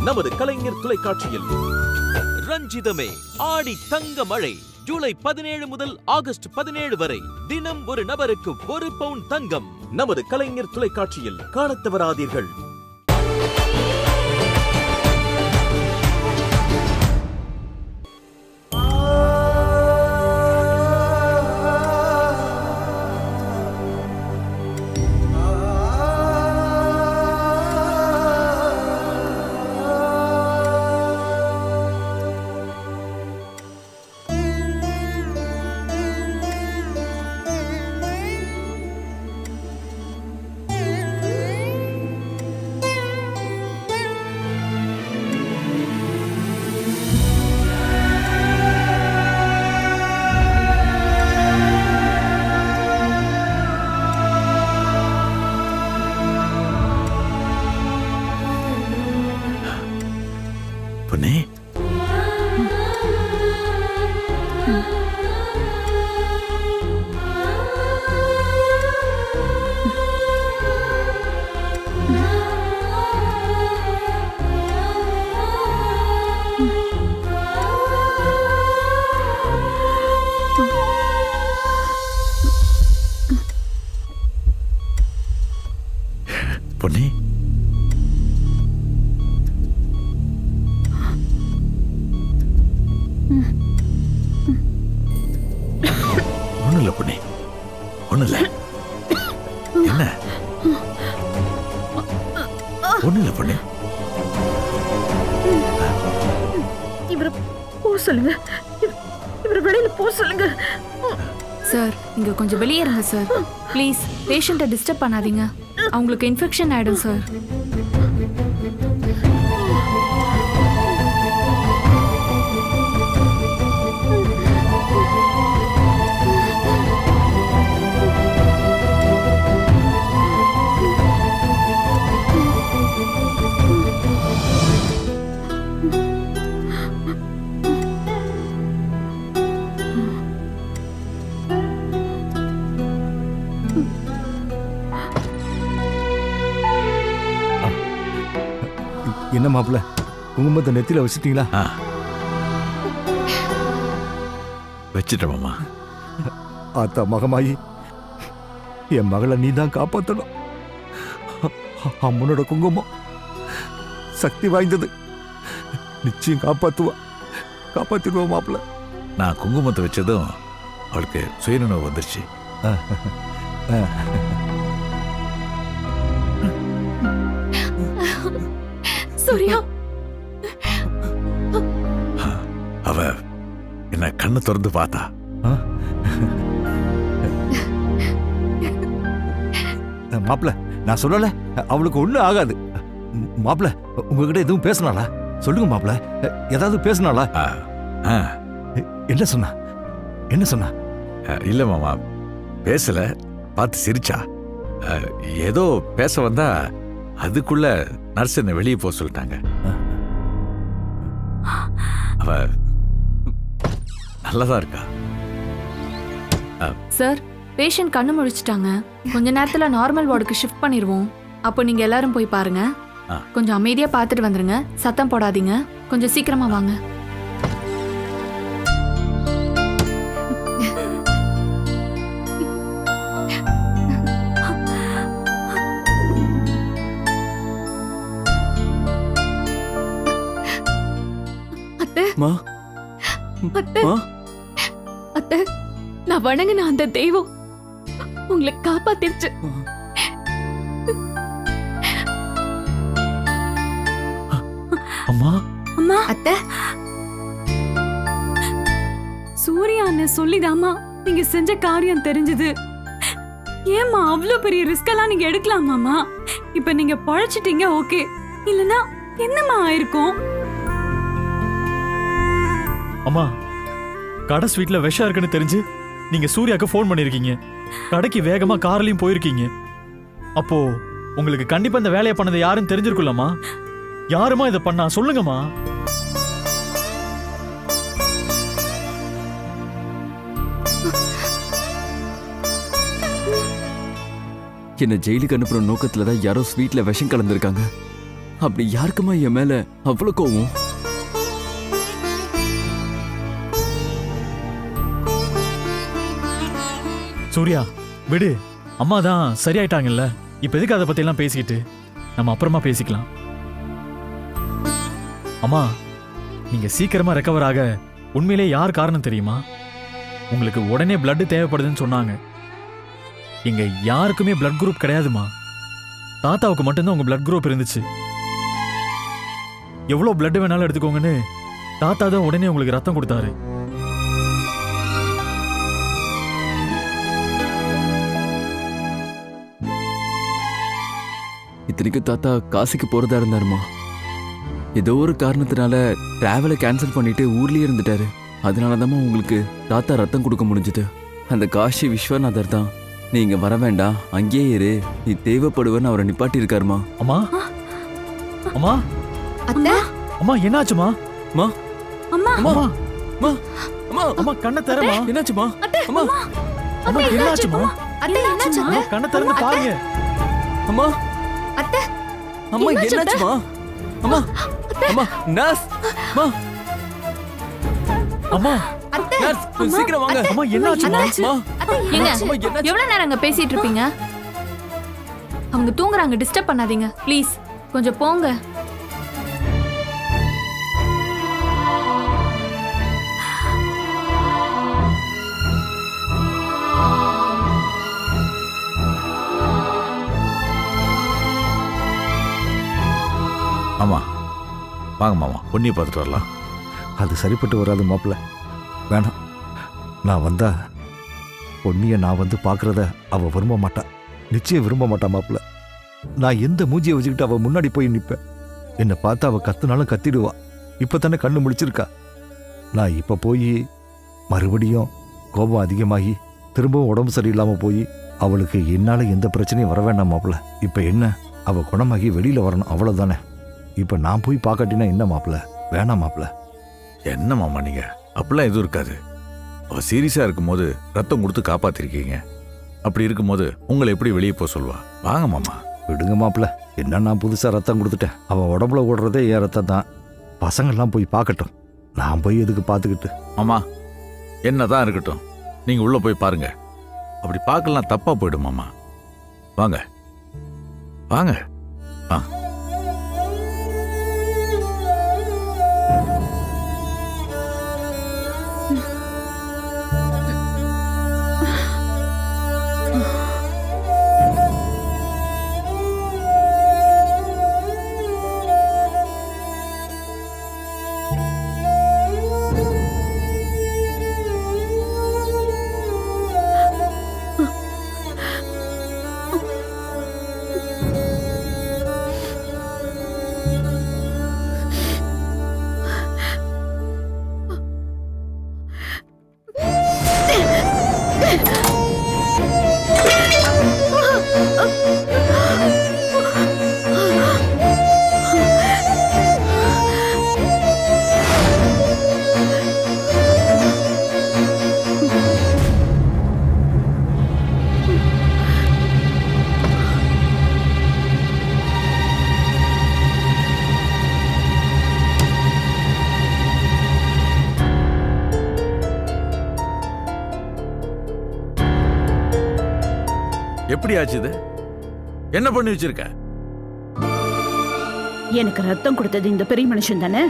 நமது கலைஞர் தொலைக்காட்சியில் ரஞ்சிதமே ஆடி தங்க மழை ஜூலை பதினேழு முதல் ஆகஸ்ட் பதினேழு வரை தினம் ஒரு நபருக்கு ஒரு பவுன் தங்கம் நமது கலைஞர் தொலைக்காட்சியில் காணத் தவறாதீர்கள் பொன்னே பொன்னே ஒண்ணும் இல்ல பொண்ணே ஒண்ணும் இல்ல என்ன ஒண்ணும் இல்ல பொண்ணே இவரை போ சொல்லுங்க இவ- இவரை வெளியில போ சொல்லுங்க சார் நீங்க கொஞ்சம் வெளியே இருங்க சார் ப்ளீஸ் பேஷண்ட்டை டிஸ்டர்ப் பண்ணாதீங்க அவங்களுக்கு இன்ஃபெக்ஷன் ஆயிடும் சார் என்ன மாப்பிள்ள குங்குமத்தை நெத்தியில வச்சிட்டீங்களா ஆ வச்சிட்டேன் மாமா ஆத்தா மகமாயி என் மகளை நீ தான் காப்பாத்தணும் அம்மனோட குங்குமம் சக்தி வாய்ந்தது நிச்சயம் காப்பாத்துவா காப்பாத்திடுவோம் மாப்பிள்ள நான் குங்குமத்தை வச்சதும் அவளுக்கு சுயநினைவு வந்துருச்சு சூர்யா அவ என்ன கண்ணு திறந்து பார்த்தா மாப்பிள்ள நான் சொல்லல அவளுக்கு ஒண்ணும் ஆகாது மாப்பிள்ள உங்ககிட்ட எதுவும் பேசினாளா சொல்லுங்க மாப்பிள்ள ஏதாவது பேசினாளா ஆ, ஆ, என்ன சொன்னா என்ன சொன்னா இல்ல மாமா பேசல பார்த்து சிரிச்சா ஆ, ஏதோ பேச வந்தா அதுக்குள்ள நர்ஸ் என்ன வெளியே போக சொல்லிட்டாங்க அவ நல்லதா இருக்கா சார் பேஷண்ட் கண்ணு முழிச்சிட்டாங்க கொஞ்ச நேரத்துல நார்மல் வார்டுக்கு ஷிஃப்ட் பண்ணிடுவோம் அப்போ நீங்க எல்லாரும் போய் பாருங்க ஆ. கொஞ்சம் அமைதியா பார்த்துட்டு வந்துருங்க சத்தம் போடாதீங்க கொஞ்சம் சீக்கிரமா வாங்க அத்தை மா அத்தை மா அத்தை நான் வணங்கின அந்த தெய்வம் உங்களை காப்பாத்திருச்சு அம்மா அம்மா அத்தை சூர்யா அண்ணன் சொல்லிதாம்மா நீங்க செஞ்ச காரியம் தெரிஞ்சது ஏம்மா அவ்வளோ பெரிய ரிஸ்க் எல்லாம் நீங்க எடுக்கலாமாமா இப்ப நீங்க பழைச்சிட்டீங்க ஓகே இல்லனா என்னம்மா ஆயிருக்கும் அம்மா கடை ஸ்வீட்ல விஷம் இருக்குன்னு தெரிஞ்சு நீங்க சூர்யாக்கு ஃபோன் பண்ணிருக்கீங்க கடைக்கு வேகமா கார்லயும் போயிருக்கீங்க அப்போ உங்களுக்கு கண்டிப்பா இந்த வேலையை பண்ணது யாருன்னு தெரிஞ்சிருக்குல்லம்மா யாருமா இதை பண்ணா சொல்லுங்கம்மா என்ன ஜெயிலுக்கு அனுப்புற நோக்கத்துல தான் யாரோ ஸ்வீட்ல விஷம் கலந்துருக்காங்க அப்படி யாருக்குமா என் மேல அவ்வளவு கோவம் சூர்யா விடு அம்மா தான் சரியாயிட்டாங்கல்ல இப்ப எதுக்கு அதை பத்தி எல்லாம் பேசிக்கிட்டு நம்ம அப்புறமா பேசிக்கலாம் அம்மா நீங்க சீக்கிரமா ரெக்கவர் ஆக உண்மையிலே யார் காரணம் தெரியுமா உங்களுக்கு உடனே blood தேவைப்படுதுன்னு சொன்னாங்க இங்க யாருக்குமே blood குரூப் கிடையாதுமா தாத்தாவுக்கு மட்டும்தான் உங்க blood குரூப் இருந்துச்சு எவ்வளோ blood வேணாலும் எடுத்துக்கோங்கன்னு தாத்தா தான் உடனே உங்களுக்கு ரத்தம் கொடுத்தாரு இத்தனைக்கும் தாத்தா காசிக்கு போறதா இருந்தாருமா ஏதோ ஒரு காரணத்தினால டிராவலை கேன்சல் பண்ணிட்டு ஊர்லயே இருந்துட்டாரு அதனால உங்களுக்கு தாத்தா ரத்தம் கொடுக்க முடிஞ்சது அந்த காஷி விஸ்வநாதர் தான் நீங்க வர வேண்டாம் அங்கேயே இரு நீ தேவைப்படுவன்னு அவரை நிப்பாட்டி இருக்காருமா அம்மா அம்மா அத்தை அம்மா என்னாச்சுமா அம்மா அம்மா அம்மா அம்மா அம்மா அம்மா கண்ணை தரமா என்னாச்சுமா அம்மா அம்மா என்னாச்சுமா அத்தை என்னாச்சு அம்மா கண்ணை திறந்து பாருங்க அம்மா அத்தை அம்மா என்னாச்சு என்னாச்சுமா அம்மா அம்மா நர்ஸ் அம்மா அம்மா நர்ஸ் கொஞ்சம் சீக்கிரம் வாங்க அம்மா என்னாச்சுமா அம்மா ஏங்க அம்மா என்னாச்சு எவ்வளவு நேரம் அங்க பேசிட்டு இருப்பீங்க அவங்க தூங்குறாங்க டிஸ்டர்ப் பண்ணாதீங்க ப்ளீஸ் கொஞ்சம் போங்க ஆமா வாங்க மாமா பொன்னியை பார்த்துட்டு வரலாம் அது சரிப்பட்டு வராது மாப்பிள்ள வேணாம் நான் வந்தா பொன்னியை நான் வந்து பார்க்கறத அவ விரும்ப மாட்டா நிச்சயம் விரும்ப மாட்டா மாப்பிள்ள நான் எந்த மூஞ்சியை வச்சுக்கிட்டு அவ முன்னாடி போய் நிப்பேன் என்னை பார்த்து அவ கத்துனாலும் கத்திடுவா இப்போ தானே கண்ணு முழிச்சிருக்கா நான் இப்போ போய் மறுபடியும் கோபம் அதிகமாகி திரும்பவும் உடம்பு சரியில்லாம போய் அவளுக்கு என்னால எந்த பிரச்சனையும் வர வேண்டாம் மாப்பிள்ள இப்போ என்ன அவ குணமாகி வெளியில வரணும் அவ்வளவுதானே இப்போ நான் போய் பார்க்காட்டினா என்ன மாப்பிள்ள வேணாம் மாப்பிள்ள என்ன மாமா நீங்க அப்படிலாம் எதுவும் இருக்காது அவ சீரியஸா இருக்கும்போது ரத்தம் கொடுத்து காப்பாத்திருக்கீங்க அப்படி இருக்கும்போது உங்களை எப்படி வெளியே போக சொல்வா வாங்க மாமா விடுங்க மாப்பிள்ள என்ன நான் புதுசாக ரத்தம் கொடுத்துட்டேன் அவன் உடம்புல ஓடுறதே என் ரத்தம் தான் பசங்கள்லாம் போய் பார்க்கட்டும் நான் போய் எதுக்கு பார்த்துக்கிட்டு மாமா என்னதான் இருக்கட்டும் நீங்க உள்ள போய் பாருங்க அப்படி பார்க்கலாம் தப்பா போயிடும் மாமா வாங்க வாங்க ஆ எப்படி ஆச்சு இது என்ன பண்ணி வச்சிருக்க எனக்கு ரத்தம் கொடுத்தது இந்த பெரிய மனுஷன் தானே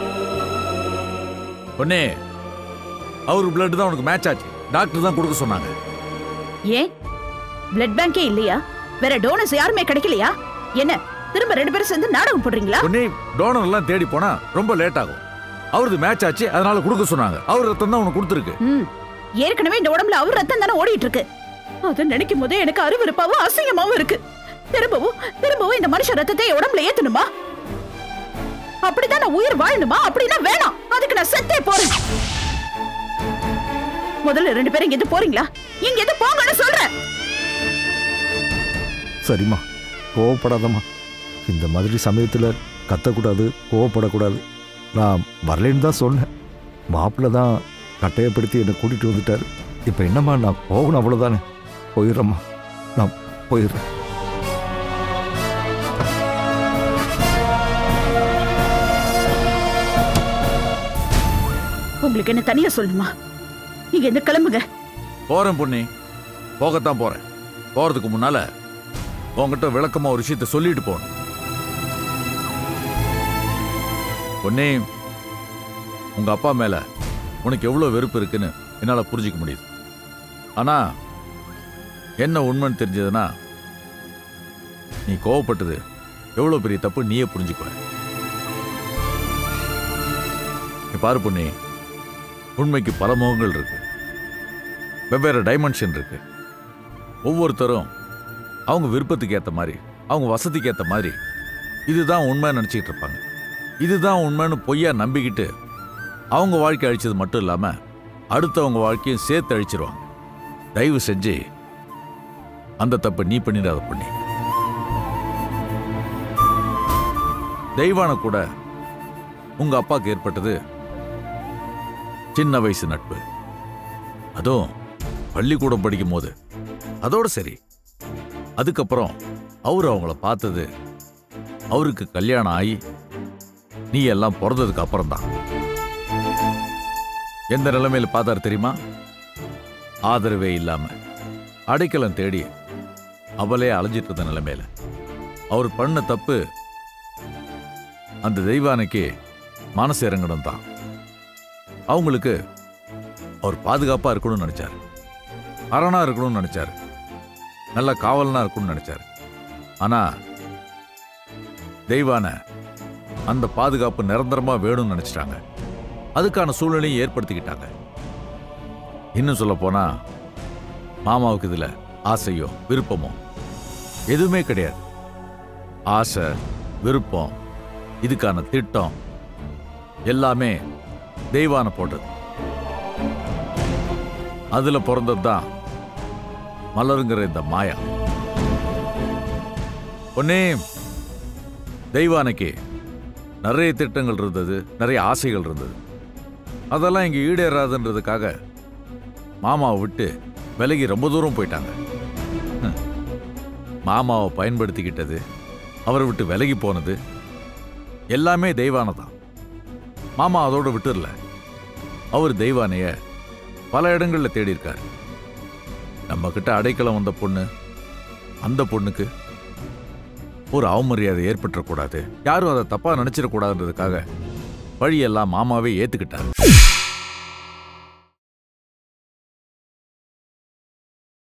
பொண்ணே அவர் பிளட் தான் உனக்கு மேட்ச் ஆச்சு டாக்டர் தான் கொடுக்க சொன்னாங்க ஏன் பிளட் பேங்கே இல்லையா வேற டோனர்ஸ் யாருமே கிடைக்கலையா என்ன திரும்ப ரெண்டு பேரும் சேர்ந்து நாடகம் போடுறீங்களா பொண்ணே டோனர் எல்லாம் தேடி போனா ரொம்ப லேட் ஆகும் அவரது மேட்ச் ஆச்சு அதனால கொடுக்க சொன்னாங்க அவர் ரத்தம் தான் உனக்கு கொடுத்துருக்கு ம் ஏற்கனவே இந்த உடம்புல அவர் ரத்தம் தானே ஓடிட்டு இருக்கு அதை நினைக்கும் போதே எனக்கு அருவருப்பாவும் அசிங்கமாவும் இருக்கு திரும்பவும் திரும்பவும் இந்த மனுஷ ரத்தத்தை என் உடம்புல ஏத்தணுமா அப்படிதான் நான் உயிர் வாழணுமா அப்படின்னா வேணாம் அதுக்கு நான் செத்தே போறேன் முதல்ல ரெண்டு பேரும் இங்க எது போறீங்களா இங்க எது போங்கன்னு சொல்றேன் சரிம்மா கோவப்படாதம்மா இந்த மாதிரி சமயத்தில் கத்தக்கூடாது கோவப்படக்கூடாது நான் வரலேன்னு தான் சொன்னேன் மாப்பிள்ளை தான் கட்டாயப்படுத்தி என்னை கூட்டிகிட்டு வந்துட்டார் இப்போ என்னம்மா நான் போகணும் அவ்வளோதானே போயிடுறேம்மா நான் போயிடுறேன் உங்களுக்கு என்ன தனியா சொல்லுமா நீங்க இந்த கிளம்புங்க போறேன் பொண்ணி போகத்தான் போறேன் போறதுக்கு முன்னால உங்ககிட்ட விளக்கமா ஒரு விஷயத்த சொல்லிட்டு போகணும் பொன்னி உங்க அப்பா மேல உனக்கு எவ்வளவு வெறுப்பு இருக்குன்னு என்னால புரிஞ்சுக்க முடியுது ஆனா என்ன உண்மைன்னு தெரிஞ்சதுன்னா நீ கோவப்பட்டது எவ்வளவு பெரிய தப்பு நீயே புரிஞ்சுக்குவ நீ பாரு பொண்ணி உண்மைக்கு பல முகங்கள் இருக்கு வெவ்வேறு டைமென்ஷன் இருக்கு ஒவ்வொருத்தரும் அவங்க விருப்பத்துக்கு ஏற்ற மாதிரி அவங்க வசதிக்கு ஏற்ற மாதிரி இதுதான் உண்மைன்னு நினச்சிக்கிட்டு இருப்பாங்க இதுதான் உண்மைன்னு பொய்யா நம்பிக்கிட்டு அவங்க வாழ்க்கை அழிச்சது மட்டும் இல்லாமல் அடுத்தவங்க வாழ்க்கையும் சேர்த்து அழிச்சிருவாங்க தயவு செஞ்சு அந்த தப்பை நீ பண்ணிடாத பண்ணி தெய்வான கூட உங்க அப்பாவுக்கு ஏற்பட்டது சின்ன வயசு நட்பு அதுவும் பள்ளிக்கூடம் படிக்கும் போது அதோட சரி அதுக்கப்புறம் அவர் அவங்கள பார்த்தது அவருக்கு கல்யாணம் ஆகி நீ எல்லாம் பிறந்ததுக்கு அப்புறம் தான் எந்த நிலைமையில பார்த்தாரு தெரியுமா ஆதரவே இல்லாம அடைக்கலம் தேடி அவளே அலைஞ்சிட்டு இருந்த நிலைமையில அவர் பண்ண தப்பு அந்த தெய்வானைக்கு மனசு இறங்கணும் தான் அவங்களுக்கு அவர் பாதுகாப்பா இருக்கணும்னு நினைச்சாரு அரணா இருக்கணும்னு நினைச்சாரு நல்ல காவலனா இருக்கணும்னு நினைச்சாரு ஆனா தெய்வான அந்த பாதுகாப்பு நிரந்தரமா வேணும்னு நினைச்சிட்டாங்க அதுக்கான சூழ்நிலையும் ஏற்படுத்திக்கிட்டாங்க இன்னும் சொல்ல போனா மாமாவுக்கு இதுல ஆசையோ விருப்பமோ எதுவுமே கிடையாது ஆசை விருப்பம் இதுக்கான திட்டம் எல்லாமே தெய்வான போட்டது அதுல பிறந்தது தான் மலருங்கிற இந்த மாயா பொன்னே தெய்வானைக்கு நிறைய திட்டங்கள் இருந்தது நிறைய ஆசைகள் இருந்தது அதெல்லாம் இங்க ஈடேறாதுன்றதுக்காக மாமாவை விட்டு விலகி ரொம்ப தூரம் போயிட்டாங்க ஹம். மாமாவை பயன்படுத்திக்கிட்டது அவரை விட்டு விலகி போனது எல்லாமே தெய்வானை தான் மாமா அதோட விட்டுறல அவர் தெய்வானைய பல இடங்கள்ல தேடி இருக்காரு நம்ம கிட்ட அடைக்கலம் வந்த பொண்ணு அந்த பொண்ணுக்கு ஒரு அவமரியாதை ஏற்பட்டுறக்கூடாது யாரும் அதை தப்பா நினைச்சிடக்கூடாதுன்றதுக்காக வழியெல்லாம் மாமாவே ஏத்துக்கிட்டாரு